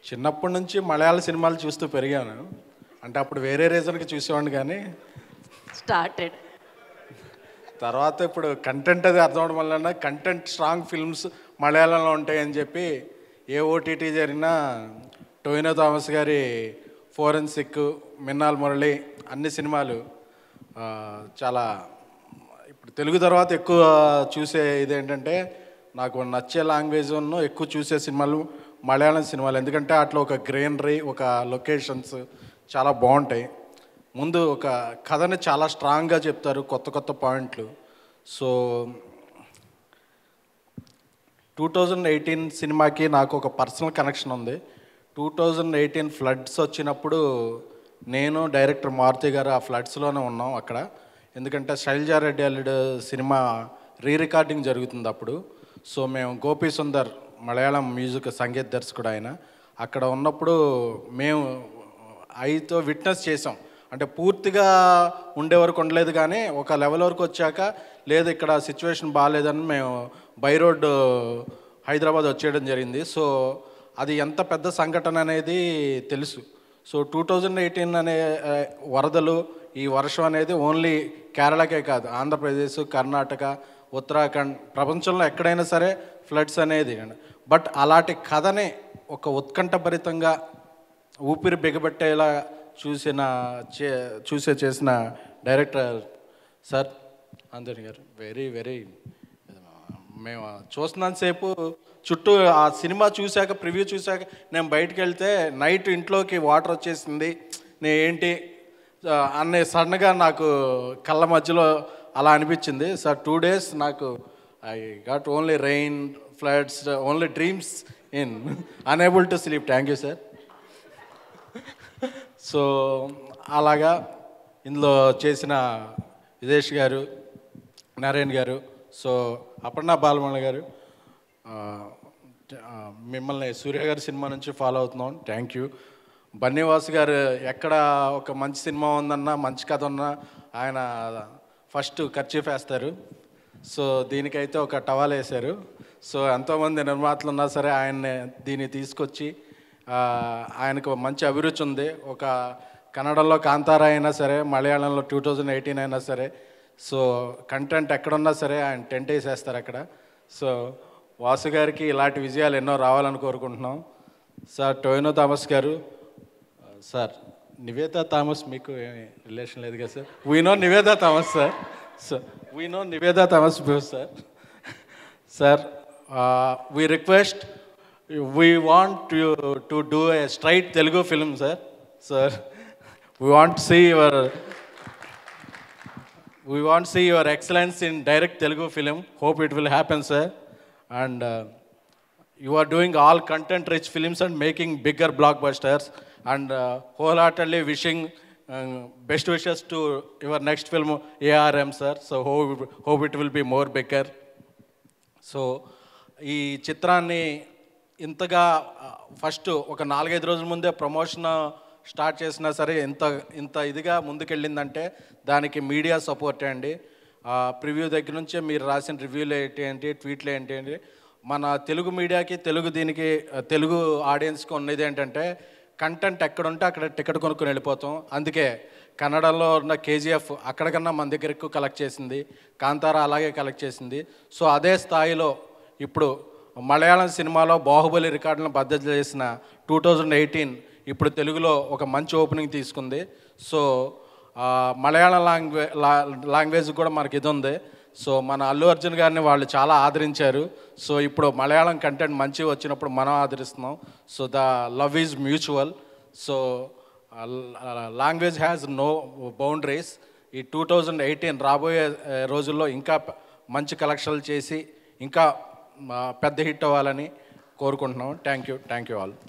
చిన్నప్పటి నుంచి మలయాళ సినిమాలు చూస్తూ పెరిగాను అంటే అప్పుడు వేరే రీజన్కి చూసేవాడిని కానీ స్టార్టెడ్ తర్వాత ఇప్పుడు కంటెంట్ అది అర్థం అవడం వలన కంటెంట్ స్ట్రాంగ్ ఫిల్మ్స్ మలయాళంలో ఉంటాయని చెప్పి ఏ ఓటీటీ జరిగినా టోయినో థామస్ గారి ఫోరెన్సిక్ మిన్నాల్ మురళి అన్ని సినిమాలు ఆ, చాలా ఇప్పుడు తెలుగు తర్వాత ఎక్కువ చూసే ఇదేంటంటే నాకు నచ్చే లాంగ్వేజ్ ఉన్న ఎక్కువ చూసే సినిమాలు మలయాళం సినిమాలు ఎందుకంటే అట్లా ఒక గ్రీనరీ ఒక లొకేషన్స్ చాలా బాగుంటాయి ముందు ఒక కథని చాలా స్ట్రాంగ్గా చెప్తారు కొత్త కొత్త పాయింట్లు సో టూ థౌజండ్ ఎయిటీన్ సినిమాకి నాకు ఒక పర్సనల్ కనెక్షన్ ఉంది టూ థౌజండ్ ఎయిటీన్ ఫ్లడ్స్ వచ్చినప్పుడు నేను డైరెక్టర్ మారుతి గారు ఆ ఫ్లడ్స్లోనే ఉన్నాం అక్కడ ఎందుకంటే శైలజారెడ్డి అల్లుడు సినిమా రీ రికార్డింగ్ జరుగుతుంది అప్పుడు సో మేము గోపి సుందర్ మలయాళం మ్యూజిక్ సంగీత దర్శకుడు ఆయన అక్కడ ఉన్నప్పుడు మేము ఐతో విట్నెస్ చేసాం అంటే పూర్తిగా ఉండే వరకు ఉండలేదు కానీ ఒక లెవెల్ వరకు వచ్చాక లేదు ఇక్కడ సిచ్యువేషన్ బాగాలేదని మేము బై రోడ్ హైదరాబాద్ వచ్చేయడం జరిగింది సో అది ఎంత పెద్ద సంఘటన అనేది తెలుసు సో టూ థౌజండ్ ఎయిటీన్ అనే ఆ, వరదలు ఈ వర్షం అనేది ఓన్లీ కేరళకే కాదు ఆంధ్రప్రదేశ్ కర్ణాటక ఉత్తరాఖండ్ ప్రపంచంలో ఎక్కడైనా సరే ఫ్లడ్స్ అనేది బట్ అలాంటి కథని ఒక ఉత్కంఠభరితంగా ఊపిరి బిగబట్టేలా చూసిన చే చూసే చేసిన డైరెక్టర్ సార్ ఆంజనీ గారు వెరీ వెరీ మేము చూస్తున్నంతసేపు చుట్టూ ఆ సినిమా చూశాక ప్రివ్యూ చూశాక నేను బయటికి వెళ్తే నైట్ ఇంట్లోకి వాటర్ వచ్చేసింది నేను ఏంటి ఆ, అనే సడన్గా నాకు కళ్ళ మధ్యలో అలా అనిపించింది సార్ టూ డేస్ నాకు I got only rain floods only dreams in unable to sleep thank you sir so అలాగా ఇందులో చేసిన విదేశ్ గారు నారాయణ గారు సో అపర్ణ బాలమణ గారు ఆ, ఆ, మిమ్మల్ని సూర్య గారి సినిమా నుంచి ఫాలో అవుతున్నాం థ్యాంక్ యూ బన్నీవాస్ గారు ఎక్కడ ఒక మంచి సినిమా ఉందన్నా మంచి కథ ఉన్నా ఆయన ఫస్ట్ ఖర్చు వేస్తారు సో దీనికైతే ఒక టవాల్ వేశారు సో ఎంతోమంది నిర్మాతలు ఉన్నా సరే ఆయన్ని దీన్ని తీసుకొచ్చి ఆ, ఆయనకు మంచి అభిరుచి ఉంది ఒక కన్నడంలో కాంతారా అయినా సరే మలయాళంలో టూ థౌజండ్ ఎయిటీన్ అయినా సరే సో కంటెంట్ ఎక్కడున్నా సరే ఆయన టెంట్ వేసేస్తారు అక్కడ సో వాసు గారికి ఇలాంటి విజయాలు ఎన్నో రావాలని కోరుకుంటున్నాం సార్ టోయినో థామస్ గారు సార్ నివేదా థామస్ మీకు రిలేషన్ లేదు కదా sir we know Nivetha Thomas sir sir we know Nivetha Thomas బ్యూ sir sir we request we want you to do a straight Telugu film sir sir we want see your we want to see your excellence in direct Telugu film. Hope it will happen, sir. And uh, you are doing all content-rich films and making bigger blockbusters. And uh, wholeheartedly wishing uh, best wishes to your next film, ARM, sir. So hope, hope it will be more bigger. So ఈ చిత్రాన్ని ఇంతగా first ఒక నాలుగైదు రోజుల ముందే promotion start చేసినా సరే ఇంత ఇంత ఇదిగా ముందుకెళ్ళిందంటే దానికి మీడియా సపోర్ట్ అండి ప్రివ్యూ దగ్గర నుంచే మీరు రాసిన రివ్యూలు ఏంటి ఏంటి ట్వీట్లు ఏంటి ఏంటి మన తెలుగు మీడియాకి తెలుగు దీనికి ఆ, తెలుగు ఆడియన్స్కి ఉన్నది ఏంటంటే కంటెంట్ ఎక్కడుంటే అక్కడ టికెట్ కొనుక్కొని వెళ్ళిపోతాం అందుకే కన్నడలో ఉన్న కేజీఎఫ్ అక్కడికన్నా మన దగ్గర ఎక్కువ కలెక్ట్ చేసింది కాంతారా అలాగే కలెక్ట్ చేసింది సో అదే స్థాయిలో ఇప్పుడు మలయాళం సినిమాలో బాహుబలి రికార్డులను బద్దలు చేసిన టూ థౌజండ్ ఎయిటీన్ ఇప్పుడు తెలుగులో ఒక మంచి ఓపెనింగ్ తీసుకుంది సో ఆ, మలయాళం లాంగ్వే లాంగ్వేజ్ కూడా మనకి ఇది ఉంది సో మన అల్లు అర్జున్ గారిని వాళ్ళు చాలా ఆదరించారు సో ఇప్పుడు మలయాళం కంటెంట్ మంచి వచ్చినప్పుడు మనం ఆదరిస్తున్నాం so the love is mutual so language has no boundaries ఈ టూ థౌజండ్ ఎయిటీన్ రాబోయే ఆ, రోజుల్లో ఇంకా ప- మంచి కలెక్షన్లు చేసి ఇంకా ఆ, పెద్ద హిట్ అవ్వాలని కోరుకుంటున్నాం thank you thank you all